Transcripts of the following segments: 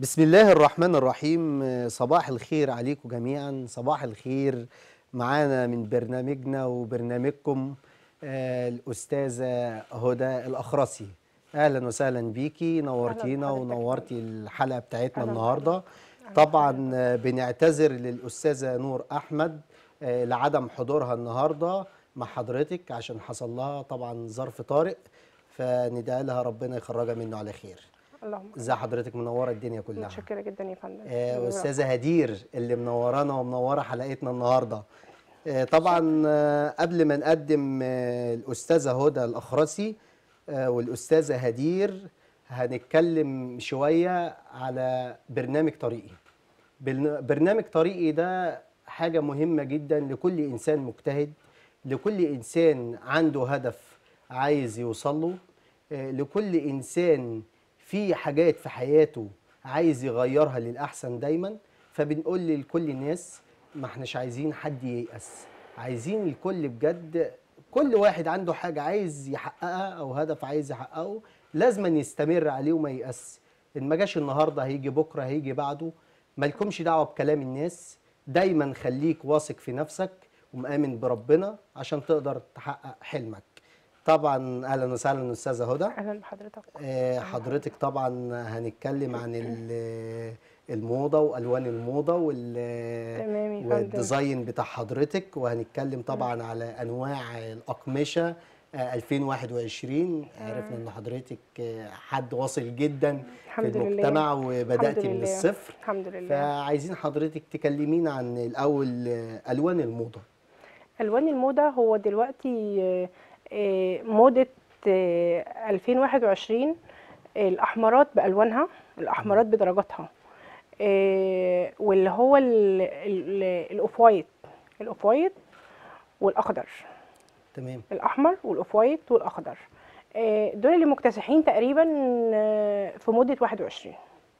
بسم الله الرحمن الرحيم صباح الخير عليكم جميعا صباح الخير معانا من برنامجنا وبرنامجكم آه، الأستاذة هدى الأخرسي أهلا وسهلا بيكي نورتينا بحضرتك. ونورتي الحلقة بتاعتنا أهلا النهاردة طبعا آه، بنعتذر للأستاذة نور أحمد آه، لعدم حضورها النهاردة مع حضرتك عشان حصل لها طبعا ظرف طارئ فندعي لها ربنا يخرجها منه على خير اللهم ازي حضرتك منوره الدنيا كلها متشكره جدا يا فندم آه، استاذه هدير اللي منورانا ومنوره حلقتنا النهارده آه، طبعا آه، قبل ما نقدم آه، الاستاذه هدى الاخرسي آه، والاستاذه هدير هنتكلم شويه على برنامج طريقي برن- برنامج طريقي ده حاجه مهمه جدا لكل انسان مجتهد لكل انسان عنده هدف عايز يوصل له آه، لكل انسان في حاجات في حياته عايز يغيرها للاحسن دايما فبنقول لكل الناس ما احناش عايزين حد ييأس عايزين الكل بجد كل واحد عنده حاجه عايز يحققها او هدف عايز يحققه لازم يستمر عليه وما ييأس ان ما جاش النهارده هيجي بكره هيجي بعده مالكمش دعوه بكلام الناس دايما خليك واثق في نفسك ومآمن بربنا عشان تقدر تحقق حلمك طبعا اهلا وسهلا استاذه هدى اهلا بحضرتك آه، حضرتك طبعا هنتكلم عن ال- الموضه والوان الموضه وال تمام يا فندم. والديزاين بتاع حضرتك وهنتكلم طبعا على انواع الاقمشه آه، 2021 عرفنا ان حضرتك آه، حد واصل جدا في الحمد لله. المجتمع وبداتي الحمد من لله. الصفر الحمد لله فعايزين حضرتك تكلمينا عن الاول آه، الوان الموضه الوان الموضه هو دلوقتي آه، آه، موضه آه، 2021 آه، الاحمرات بالوانها الاحمرات بدرجاتها آه، واللي هو ال- ال- الاوف وايت الاوف وايت والاخضر تمام الاحمر والاوف وايت والاخضر آه، دول اللي مكتسحين تقريبا آه، في مده 21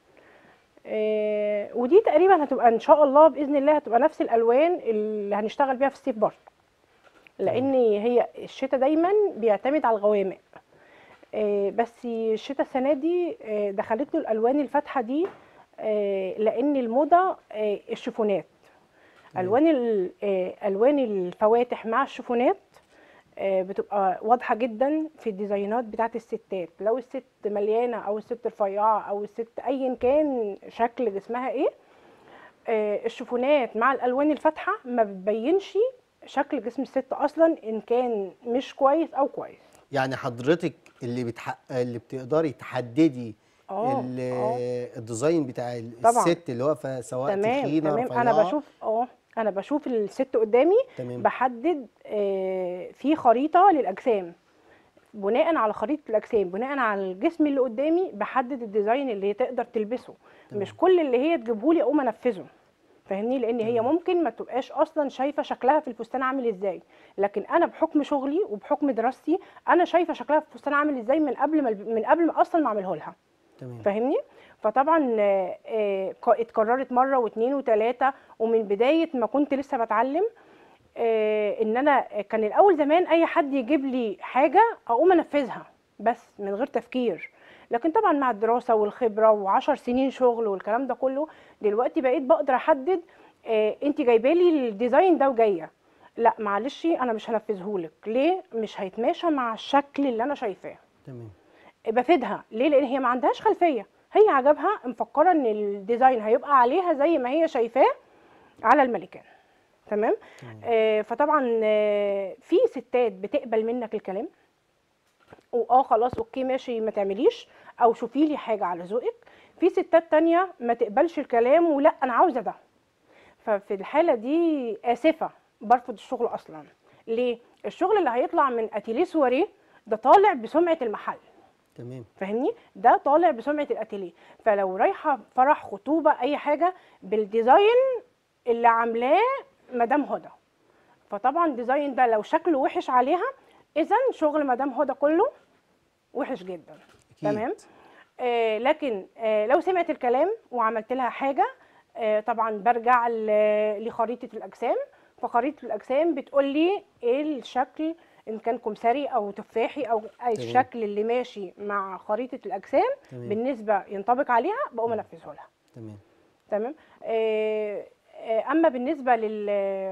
آه، ودي تقريبا هتبقى ان شاء الله باذن الله هتبقى نفس الالوان اللي هنشتغل بيها في الصيف برضه لان هي الشتاء دايما بيعتمد على الغوامق آه، بس الشتاء السنه دي آه، دخلت له الالوان الفاتحه دي آه، لان الموضه آه، الشيفونات الوان ال- آه، الوان الفواتح مع الشيفونات آه، بتبقى واضحه جدا في الديزاينات بتاعت الستات لو الست مليانه او الست رفيعه او الست ايا كان شكل جسمها ايه آه، الشيفونات مع الالوان الفاتحه ما بتبينش شكل جسم الست اصلا ان كان مش كويس او كويس يعني حضرتك اللي بتحق... اللي بتقدري تحددي اه ال- اه الديزاين بتاع ال- طبعاً. الست اللي واقفه سواء تمام تخينه تمام انا رفيعة. بشوف اه انا بشوف الست قدامي تمام بحدد آه، في خريطه للاجسام بناء على خريطه الاجسام بناء على الجسم اللي قدامي بحدد الديزاين اللي هي تقدر تلبسه تمام. مش كل اللي هي تجيبهولي اقوم انفذه فاهمني لان هي تمام. ممكن ما تبقاش اصلا شايفه شكلها في الفستان عامل ازاي لكن انا بحكم شغلي وبحكم دراستي انا شايفه شكلها في الفستان عامل ازاي من قبل ما من قبل ما اصلا ما اعمله لها تمام فاهمني فطبعا آه، آه، ك- اتكررت مره واثنين وثلاثه ومن بدايه ما كنت لسه بتعلم آه، ان انا كان الاول زمان اي حد يجيب لي حاجه اقوم انفذها بس من غير تفكير لكن طبعا مع الدراسه والخبره وعشر سنين شغل والكلام ده كله دلوقتي بقيت بقدر احدد آه، انت جايبه لي الديزاين ده وجايه لا معلش انا مش هنفذهولك ليه مش هيتماشى مع الشكل اللي انا شايفاه تمام بفيدها ليه لان هي ما عندهاش خلفيه هي عجبها مفكره ان الديزاين هيبقى عليها زي ما هي شايفاه على الملكان تمام تمام. آه فطبعا آه في ستات بتقبل منك الكلام واه خلاص اوكي ماشي ما تعمليش او شوفي لي حاجه على ذوقك في ستات تانية ما تقبلش الكلام ولا انا عاوزه ده ففي الحاله دي اسفه برفض الشغل اصلا ليه الشغل اللي هيطلع من اتيليه سواريه ده طالع بسمعه المحل تمام فاهمني ده طالع بسمعه الاتيليه فلو رايحه فرح خطوبه اي حاجه بالديزاين اللي عاملاه مدام هدى فطبعا الديزاين ده لو شكله وحش عليها اذا شغل مدام هدى كله وحش جدا أكيد. تمام آه لكن آه لو سمعت الكلام وعملت لها حاجه آه طبعا برجع ل- لخريطه الاجسام فخريطه الاجسام بتقول لي ايه الشكل ان كان كمثري او تفاحي او أي الشكل اللي ماشي مع خريطه الاجسام تمام. بالنسبه ينطبق عليها بقوم انفذه لها تمام تمام آه، آه، اما بالنسبه لل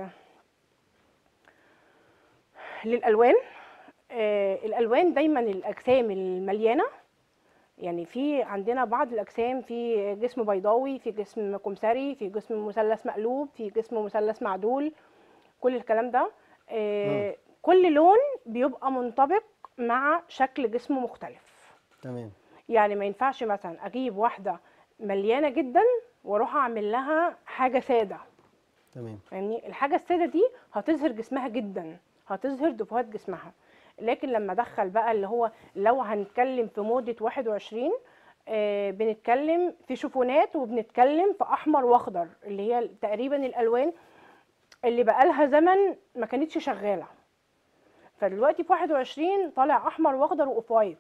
للالوان آه، الالوان دايما الاجسام المليانه يعني في عندنا بعض الاجسام في جسم بيضاوي في جسم كمثري في جسم مثلث مقلوب في جسم مثلث معدول كل الكلام ده آه، كل لون بيبقى منطبق مع شكل جسم مختلف تمام يعني ما ينفعش مثلا اجيب واحده مليانه جدا واروح اعمل لها حاجه ساده تمام فاهمني الحاجه الساده دي هتظهر جسمها جدا هتظهر دفوهات جسمها لكن لما ادخل بقى اللي هو لو هنتكلم في موضه 21 آه بنتكلم في شوفونات وبنتكلم في احمر واخضر اللي هي تقريبا الالوان اللي بقالها زمن ما كانتش شغاله فدلوقتي في 21 طالع احمر واخضر واوف وايت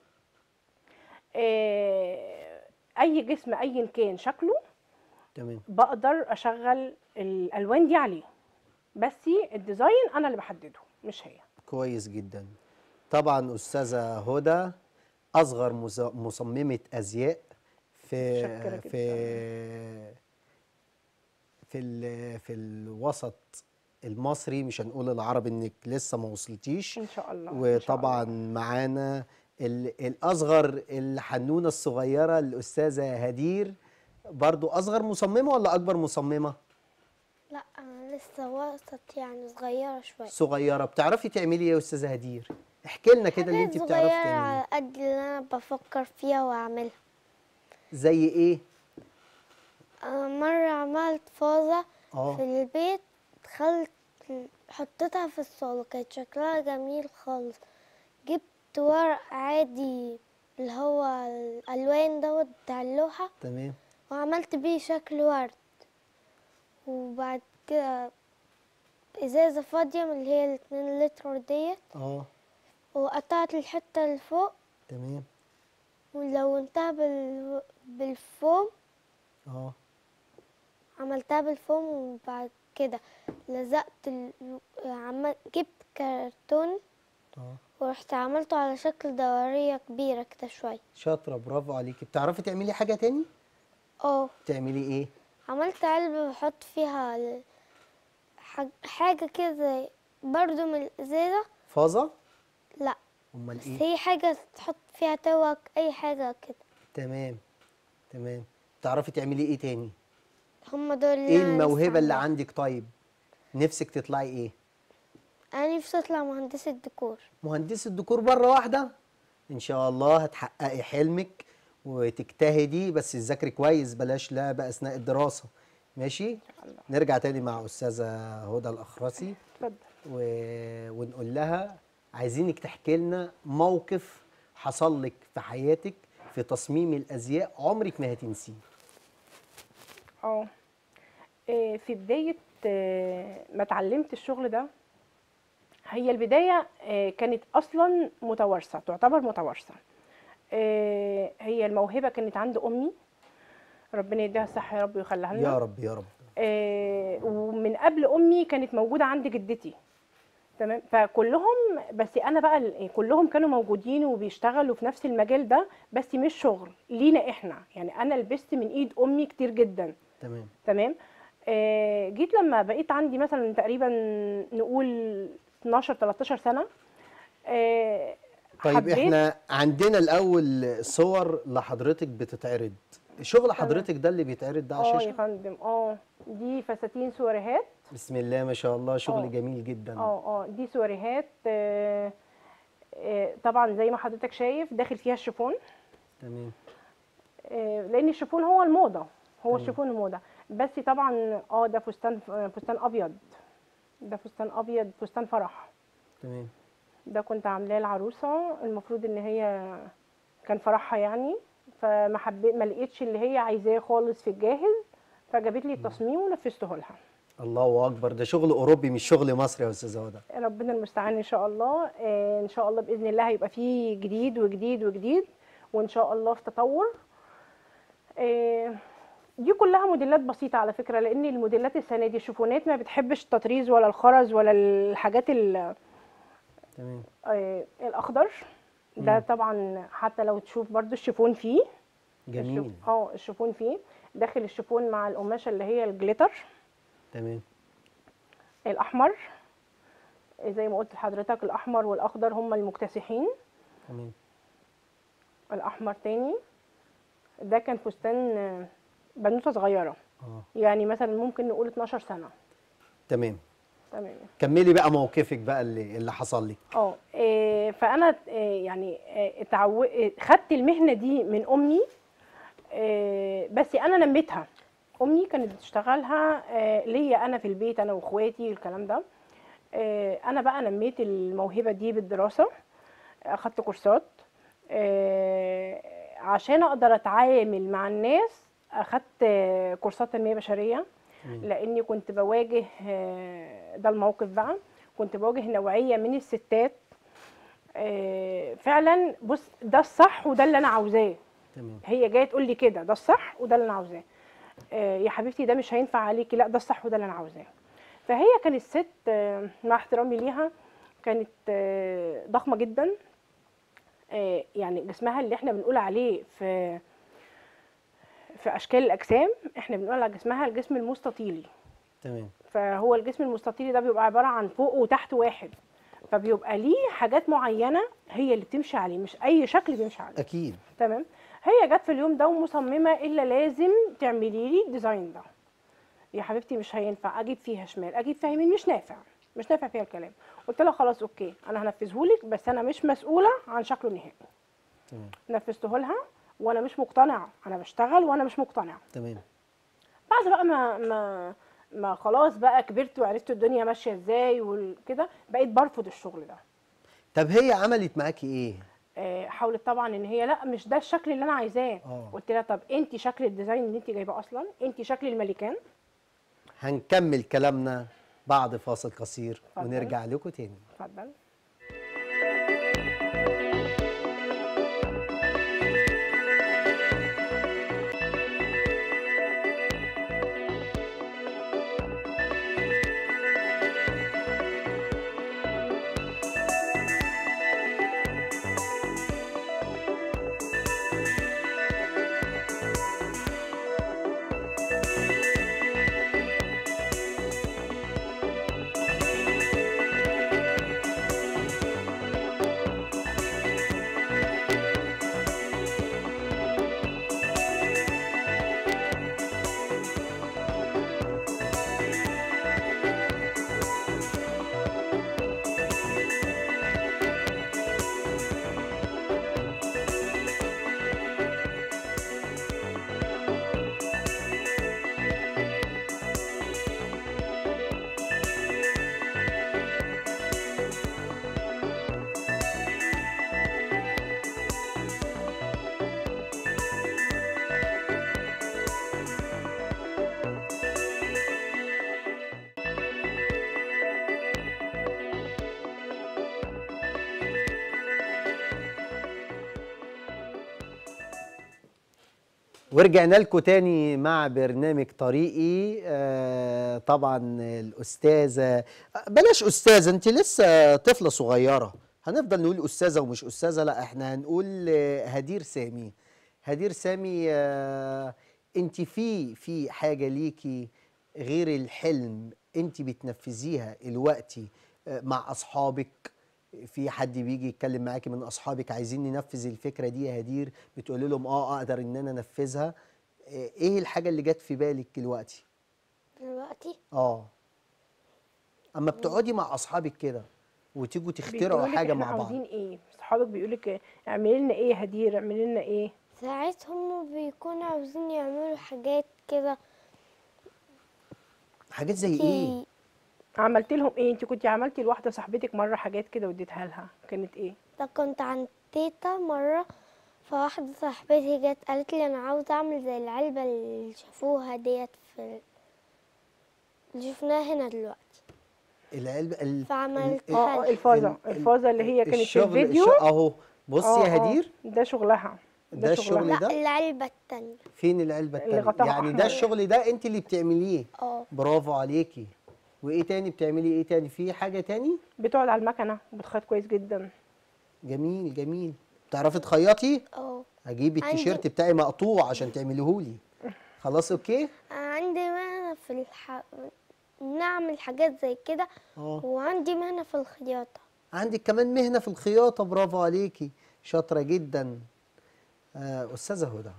آه، اي جسم ايا كان شكله تمام بقدر اشغل الالوان دي عليه بس الديزاين انا اللي بحدده مش هي كويس جدا طبعا استاذه هدى اصغر مز- مصممه ازياء في متشكرة جداً. في في ال- في الوسط المصري مش هنقول العربي انك لسه ما وصلتيش ان شاء الله إن شاء وطبعا الله. معانا ال- الاصغر الحنونه الصغيره الاستاذه هدير برضو اصغر مصممه ولا اكبر مصممه لا انا لسه وسط يعني صغيره شويه صغيره بتعرفي تعملي ايه يا استاذه هدير احكي لنا كده اللي حاجات انت بتعرفي صغيرة تعمليه على قد اللي انا بفكر فيها واعملها زي ايه أنا مرة عملت فازة اه في البيت دخلت حطيتها في الصالة كانت شكلها جميل خالص جبت ورق عادي اللي هو الألوان دوت بتاع اللوحة تمام وعملت بيه شكل ورد وبعد كده إزازة فاضية من اللي هي الاتنين لتر ديت اه وقطعت الحتة اللي فوق تمام ولونتها بال... بالفوم اه عملتها بالفوم وبعد كده لزقت ال... عمل... جبت كرتون اه ورحت عملته على شكل دورية كبيرة كده شوية شاطره برافو عليكي بتعرفي تعملي حاجه تاني اه تعملي ايه عملت علبة بحط فيها ال... حاج... حاجة كده برضو من الإزازة فازه لا امال بس ايه هي حاجة تحط فيها توك أي حاجة كده تمام تمام تعرفي تعملي ايه تاني هما دول اللي ايه أنا لسه الموهبه اللي عاملاها. عندك طيب نفسك تطلعي ايه أنا نفسي أطلع مهندسة ديكور مهندسة ديكور مرة واحدة إن شاء الله هتحققي حلمك وتجتهدي بس تذاكري كويس بلاش لعب أثناء الدراسة ماشي الله. نرجع تاني مع أستاذة هدى الأخرسي اتفضل و... ونقول لها عايزينك تحكي لنا موقف حصل لك في حياتك في تصميم الأزياء عمرك ما هتنسيه اه إيه، في بداية آه، ما اتعلمت الشغل ده هي البداية آه، كانت أصلا متوارثة تعتبر متوارثة آه، هي الموهبة كانت عند أمي ربنا يديها الصحة يا رب ويخليها لنا يا رب يا رب آه، ومن قبل امي كانت موجوده عند جدتي تمام فكلهم بس انا بقى ال- كلهم كانوا موجودين وبيشتغلوا في نفس المجال ده بس مش شغل لينا احنا يعني انا لبست من ايد امي كتير جدا تمام تمام آه جيت لما بقيت عندي مثلا تقريبا نقول 12 13 سنه آه طيب حبيت- احنا عندنا الأول صور لحضرتك بتتعرض شغل حضرتك ده اللي بيتعرض ده على اه يا الشاشة فندم اه دي فساتين سواريهات بسم الله ما شاء الله شغل آه. جميل جدا اه اه دي سواريهات آه، آه، طبعا زي ما حضرتك شايف داخل فيها الشيفون تمام آه، لان الشيفون هو الموضه هو تمام. الشيفون الموضه بس طبعا اه ده فستان آه، فستان ابيض ده فستان ابيض فستان فرح تمام ده كنت عاملاه العروسه المفروض ان هي كان فرحها يعني فما حبيت ما لقيتش اللي هي عايزاه خالص في الجاهز فجابت لي التصميم ونفذته لها الله اكبر ده شغل اوروبي مش شغل مصري يا استاذه هدى ربنا المستعان ان شاء الله آه، ان شاء الله باذن الله هيبقى فيه جديد وجديد وجديد وان شاء الله في تطور آه، دي كلها موديلات بسيطه على فكره لان الموديلات السنه دي الشوفونات ما بتحبش التطريز ولا الخرز ولا الحاجات ال- تمام آه الاخضر ده مم. طبعا حتى لو تشوف برضو الشيفون فيه جميل الشيف- اه الشيفون فيه داخل الشيفون مع القماشه اللي هي الجليتر تمام الاحمر زي ما قلت لحضرتك الاحمر والاخضر هما المكتسحين تمام الاحمر تاني ده كان فستان آه، بنوته صغيره اه يعني مثلا ممكن نقول 12 سنه تمام تمام كملي بقى موقفك بقى اللي اللي حصل لك اه إيه، فانا إيه، يعني إيه، اتعو... إيه، خدت المهنه دي من امي إيه، بس انا نميتها امي كانت بتشتغلها إيه، ليا انا في البيت انا واخواتي الكلام ده إيه، انا بقى نميت الموهبه دي بالدراسه اخدت كورسات إيه، عشان اقدر اتعامل مع الناس اخدت آه، كورسات تنميه بشريه تمام. لاني كنت بواجه آه، ده الموقف بقى كنت بواجه نوعيه من الستات آه، فعلا بص ده الصح وده اللي انا عاوزاه تمام هي جايه تقول لي كده ده الصح وده اللي انا عاوزاه آه، يا حبيبتي ده مش هينفع عليكي لا ده الصح وده اللي انا عاوزاه فهي كانت ست آه، مع احترامي ليها كانت آه، ضخمه جدا آه، يعني جسمها اللي احنا بنقول عليه في في اشكال الاجسام احنا بنقول على جسمها الجسم المستطيلي تمام فهو الجسم المستطيلي ده بيبقى عباره عن فوق وتحت واحد فبيبقى ليه حاجات معينه هي اللي بتمشي عليه مش اي شكل بيمشي عليه اكيد تمام هي جت في اليوم ده ومصممه الا لازم تعملي لي الديزاين ده يا حبيبتي مش هينفع اجيب فيها شمال اجيب فيها يمين مش نافع مش نافع فيها الكلام قلت لها خلاص اوكي انا هنفذهولك بس انا مش مسؤوله عن شكله النهائي تمام نفذته لها وانا مش مقتنعه انا بشتغل وانا مش مقتنعه تمام بعد بقى ما ما ما خلاص بقى كبرت وعرفت الدنيا ماشيه ازاي وكده بقيت برفض الشغل ده طب هي عملت معاكي ايه آه، حاولت طبعا ان هي لا مش ده الشكل اللي انا عايزاه آه. قلت لها طب انت شكل الديزاين اللي انت جايباه اصلا انت شكل الملكان هنكمل كلامنا بعد فاصل قصير اتفضل. ونرجع لكم تاني اتفضل ورجعنا لكم تاني مع برنامج طريقي آه طبعا الاستاذه بلاش استاذه انت لسه طفله صغيره هنفضل نقول استاذه ومش استاذه لا احنا هنقول آه، هدير سامي هدير سامي آه انت في في حاجه ليكي غير الحلم انت بتنفذيها دلوقتي آه، مع اصحابك في حد بيجي يتكلم معاكي من اصحابك عايزين ننفذ الفكره دي يا هدير بتقولي لهم اه اقدر ان انا انفذها آه، ايه الحاجه اللي جت في بالك دلوقتي دلوقتي اه اما بتقعدي مع اصحابك كده وتيجوا تخترعوا بيقولولك حاجه احنا مع بعض عاوزين ايه صحابك بيقول لك اعملي لنا ايه يا هدير اعملي لنا ايه ساعات هم بيكونوا عاوزين يعملوا حاجات كده حاجات زي ايه في عملت لهم ايه انت كنت عملتي لواحده صاحبتك مره حاجات كده واديتها لها كانت ايه ده كنت عند تيتا مرة فواحدة صاحبتي جت قالت لي أنا عاوزة أعمل زي العلبة اللي شافوها ديت في اللي شفناها هنا دلوقتي العلبه ال... فعملت ال- اه آه، حل. الفازه ال- ال- الفازه اللي هي كانت في الشغل- الفيديو الش- اهو بصي آه، يا آه، هدير ده شغلها ده الشغل شغلها. ده لا العلبة التانية فين العلبه اللي التانية غطاها يعني أحمر. ده الشغل ده انت اللي بتعمليه اه برافو عليكي وايه تاني بتعملي ايه تاني في حاجه تاني بتقعد على المكنه وبتخيط كويس جدا جميل جميل بتعرفي تخيطي اه هجيب عندي- التيشيرت بتاعي مقطوع عشان تعمليهولي خلاص اوكي عندي مهنة في الح... نعمل حاجات زي كده اه وعندي مهنة في الخياطة عندك كمان مهنه في الخياطه برافو عليكي شاطره جدا آه استاذه هدى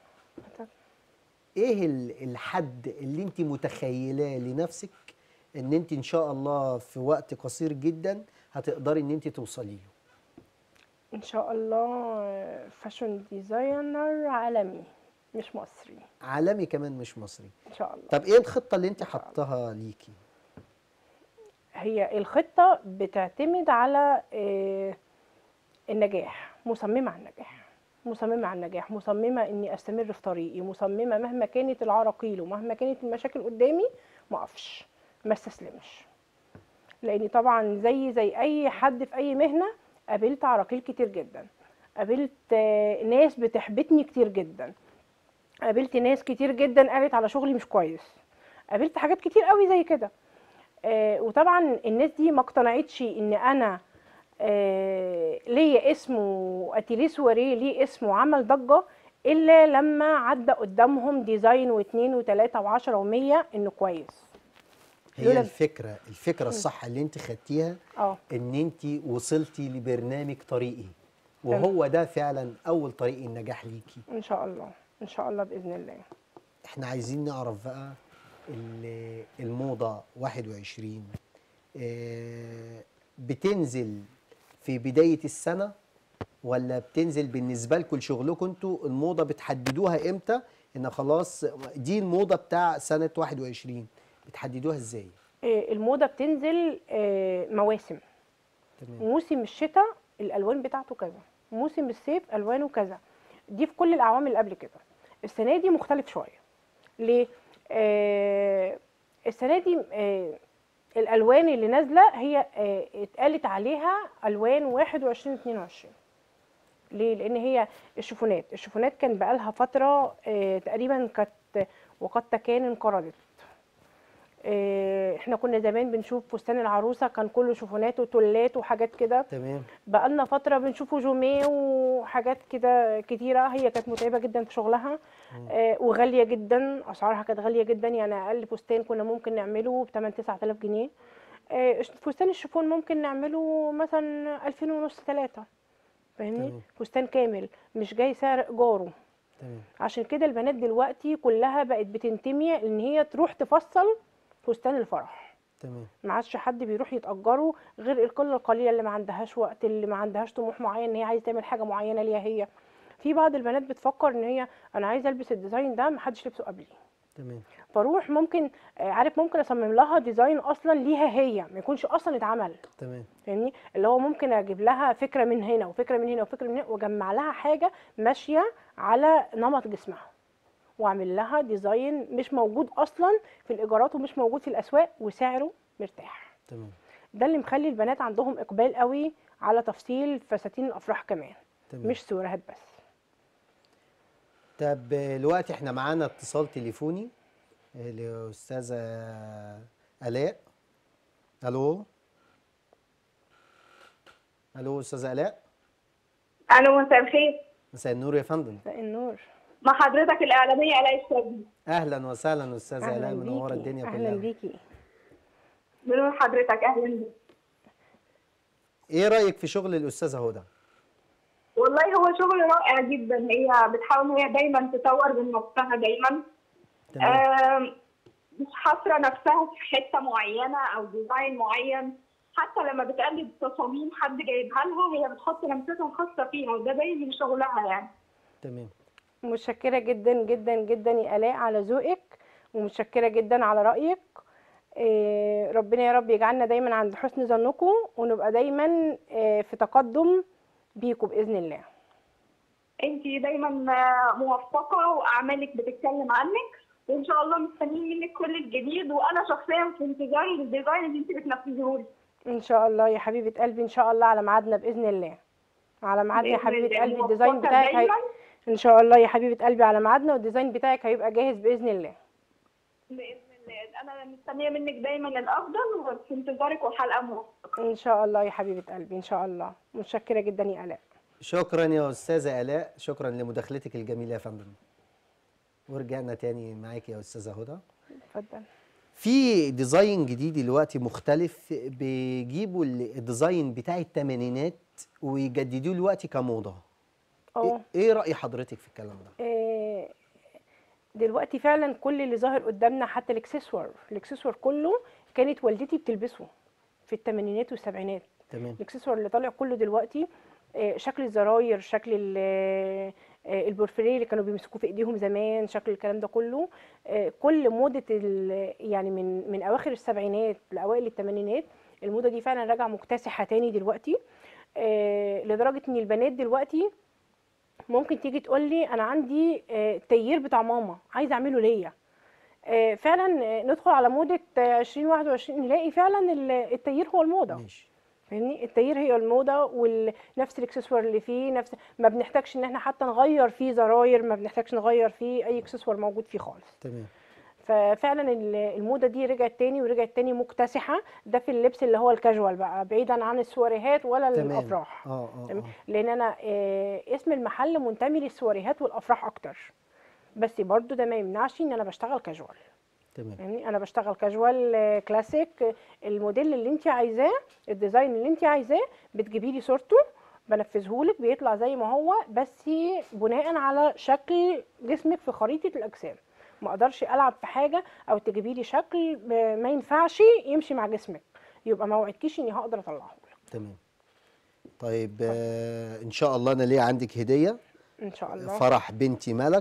ايه ال- الحد اللي انت متخيلاه لنفسك ان انت ان شاء الله في وقت قصير جدا هتقدري ان انت توصلي له ان شاء الله فاشن ديزاينر عالمي مش مصري عالمي كمان مش مصري ان شاء الله طب ايه الخطه اللي انت حطاها ليكي هي الخطة بتعتمد على آه، النجاح مصممة على النجاح مصممة على النجاح مصممة اني استمر في طريقي مصممة مهما كانت العراقيل ومهما كانت المشاكل قدامي ما اقفش ما استسلمش لاني طبعا زي زي اي حد في اي مهنة قابلت عراقيل كتير جدا قابلت آه، ناس بتحبطني كتير جدا قابلت ناس كتير جدا قالت على شغلي مش كويس قابلت حاجات كتير قوي زي كده آه، وطبعا الناس دي ما اقتنعتش ان انا آه، ليا اسم واتيليه سواريه ليه اسم وعمل ضجه الا لما عدى قدامهم ديزاين واثنين وثلاثه وعشرة ومية انه كويس هي لولا- الفكره الفكره الصح اللي انت خدتيها اه ان انت وصلتي لبرنامج طريقي تمام. وهو ده فعلا اول طريق النجاح ليكي ان شاء الله ان شاء الله باذن الله احنا عايزين نعرف بقى ال- الموضة 21 آه، بتنزل في بداية السنة ولا بتنزل بالنسبة لكم لشغلكم انتوا الموضة بتحددوها امتى ان خلاص دي الموضة بتاع سنة 21 بتحددوها ازاي آه، الموضه بتنزل آه، مواسم تمام موسم الشتاء الالوان بتاعته كذا موسم الصيف الوانه كذا دي في كل الاعوام اللي قبل كده السنه دي مختلف شويه ليه آه السنه دي آه الالوان اللي نازله هي آه اتقالت عليها الوان 21 22 ليه لان هي الشوفونات الشوفونات كان بقالها فتره آه تقريبا كانت وقد تكان انقرضت آه، احنا كنا زمان بنشوف فستان العروسه كان كله شوفونات وتولات وحاجات كده تمام بقالنا فتره بنشوفه جوميه وحاجات كده كتيره هي كانت متعبه جدا في شغلها آه، وغاليه جدا اسعارها كانت غاليه جدا يعني اقل فستان كنا ممكن نعمله ب 8 9000 جنيه آه، فستان الشيفون ممكن نعمله مثلا 2000 ونص 3 فاهمني تمام. فستان كامل مش جاي سعر ايجاره تمام عشان كده البنات دلوقتي كلها بقت بتنتمي ان هي تروح تفصل فستان الفرح تمام ما عادش حد بيروح يتأجره غير القلة القليلة اللي ما عندهاش وقت اللي ما عندهاش طموح معين ان هي عايزة تعمل حاجة معينة ليها هي في بعض البنات بتفكر ان هي انا عايزة البس الديزاين ده ما حدش لبسه قبلي تمام فاروح ممكن آه، عارف ممكن اصمم لها ديزاين اصلا ليها هي ما يكونش اصلا اتعمل تمام فاهمني اللي هو ممكن اجيب لها فكره من هنا وفكره من هنا وفكره من هنا واجمع لها حاجه ماشيه على نمط جسمها واعمل لها ديزاين مش موجود اصلا في الايجارات ومش موجود في الاسواق وسعره مرتاح تمام ده اللي مخلي البنات عندهم اقبال قوي على تفصيل فساتين الافراح كمان تمام مش سوارات بس طب دلوقتي احنا معانا اتصال تليفوني الاستاذه الاء الو الو استاذه الاء الو مساء الخير مساء النور يا فندم مساء النور مع حضرتك الاعلاميه الاء الشاذلي اهلا وسهلا استاذه الاء اهلا منوره بيكي الدنيا اهلا كلها بيكي بنور حضرتك اهلا بيك ايه رايك في شغل الاستاذه هدى والله هو شغل رائع جدا هي بتحاول ان هي دايما تطور من نفسها دايما تمام آم، مش حاصره نفسها في حته معينه او ديزاين معين حتى لما بتقلد تصاميم حد جايبها لها هي بتحط لمستها الخاصه فيها وده باين من شغلها يعني تمام متشكرة جدا جدا جدا يا آلاء على ذوقك ومتشكرة جدا على رأيك إيه، ربنا يا رب يجعلنا دايما عند حسن ظنكم ونبقى دايما إيه، في تقدم بيكم بإذن الله انت دايما آه، موفقه واعمالك بتتكلم عنك وان شاء الله مستنيين منك كل الجديد وانا شخصيا في انتظار الديزاين اللي انت بتنفذيه لي إن شاء الله يا حبيبة قلبي إن شاء الله على ميعادنا بإذن الله على ميعادنا يا بإذن حبيبة الله. قلبي الديزاين موفقة بتاعك هي... دايماً. إن شاء الله يا حبيبة قلبي على ميعادنا والديزاين بتاعك هيبقى جاهز بإذن الله باذن انا مستنيه منك دايما الافضل وفي انتظارك وحلقه موفقه ان شاء الله يا حبيبه قلبي ان شاء الله متشكره جدا يا الاء شكرا يا استاذه الاء شكرا لمداخلتك الجميله يا فندم ورجعنا تاني معاك يا استاذه هدى اتفضل في ديزاين جديد دلوقتي مختلف بيجيبوا الديزاين بتاع الثمانينات ويجددوه دلوقتي كموضه اه إيه- ايه راي حضرتك في الكلام ده آه، دلوقتي فعلا كل اللي ظاهر قدامنا حتى الاكسسوار الاكسسوار كله كانت والدتي بتلبسه في الثمانينات والسبعينات تمام الاكسسوار اللي طالع كله دلوقتي آه، شكل الزراير شكل ال- آه، البورفريه اللي كانوا بيمسكوه في ايديهم زمان شكل الكلام ده كله آه، كل موضه ال- يعني من من اواخر السبعينات لاوائل الثمانينات الموضه دي فعلا راجعه مكتسحه تاني دلوقتي آه، لدرجه ان البنات دلوقتي ممكن تيجي تقول لي انا عندي آه، التيير بتاع ماما عايزه اعمله ليا آه، فعلا آه، ندخل على موضه آه، 2021 نلاقي فعلا ال- التيير هو الموضه ماشي فاهمني التغيير هي الموضه ونفس الاكسسوار اللي فيه نفس ما بنحتاجش ان احنا حتى نغير فيه زراير ما بنحتاجش نغير فيه اي اكسسوار موجود فيه خالص تمام ففعلا ال- الموضه دي رجعت تاني ورجعت تاني مكتسحه ده في اللبس اللي هو الكاجوال بقى بعيدا عن السواريهات ولا تمام الافراح اه اه تمام؟ آه. لان انا آه، اسم المحل منتمي للسواريهات والافراح اكتر بس برضو ده ما يمنعش ان انا بشتغل كاجوال تمام فاهمني انا بشتغل كاجوال آه، كلاسيك آه، الموديل اللي انت عايزاه الديزاين اللي انت عايزاه بتجيبي لي صورته بنفذه لك بيطلع زي ما هو بس بناء على شكل جسمك في خريطه الاجسام ما اقدرش العب في حاجه او تجيبي لي شكل آه، ما ينفعش يمشي مع جسمك يبقى ما وعدكيش اني هقدر اطلعه لك تمام طيب آه ان شاء الله انا ليه عندك هديه ان شاء الله فرح بنتي ملك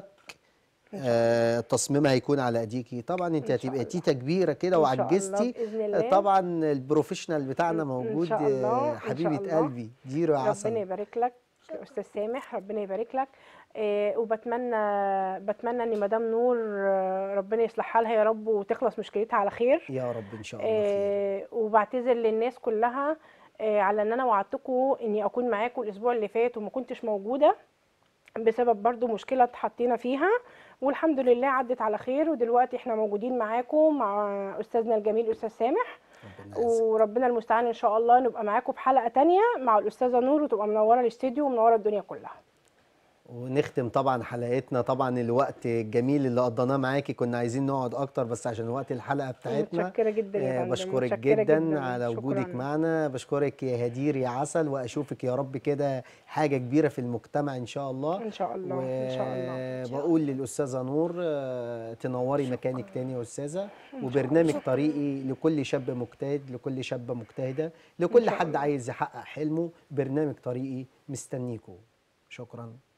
آه تصميمها هيكون على ايديكي طبعا انت إن شاء هتبقى الله. تيتا كبيره كده إن شاء الله وعجزتي بإذن آه، الله. طبعا البروفيشنال بتاعنا إن موجود شاء الله، آه، إن شاء حبيبه الله. قلبي ديرو يا ربنا عسل يبارك لك يا استاذ سامح ربنا يبارك لك آه وبتمنى بتمنى ان مدام نور آه، ربنا يصلح حالها يا رب وتخلص مشكلتها على خير يا رب ان شاء الله خير آه وبعتذر للناس كلها آه على ان انا وعدتكم اني اكون معاكم الاسبوع اللي فات وما كنتش موجوده بسبب برضو مشكله اتحطينا فيها والحمد لله عدت على خير ودلوقتي احنا موجودين معاكم مع استاذنا الجميل استاذ سامح ربنا يعزك. وربنا المستعان ان شاء الله نبقى معاكم في حلقه تانية مع الاستاذه نور وتبقى منوره الاستديو ومنوره الدنيا كلها ونختم طبعا حلقتنا طبعا الوقت الجميل اللي قضيناه معاكي كنا عايزين نقعد اكتر بس عشان وقت الحلقه بتاعتنا متشكره جدا يا آه، فندم بشكرك متشكرة جدا, على وجودك شكراً. معنا بشكرك يا هدير يا عسل واشوفك يا رب كده حاجه كبيره في المجتمع ان شاء الله ان شاء الله ان شاء الله وبقول للاستاذه نور آه، تنوري مكانك تاني يا استاذه وبرنامج طريقي لكل شاب مجتهد لكل شابه مجتهده لكل شاء حد الله. عايز يحقق حلمه برنامج طريقي مستنيكم شكرا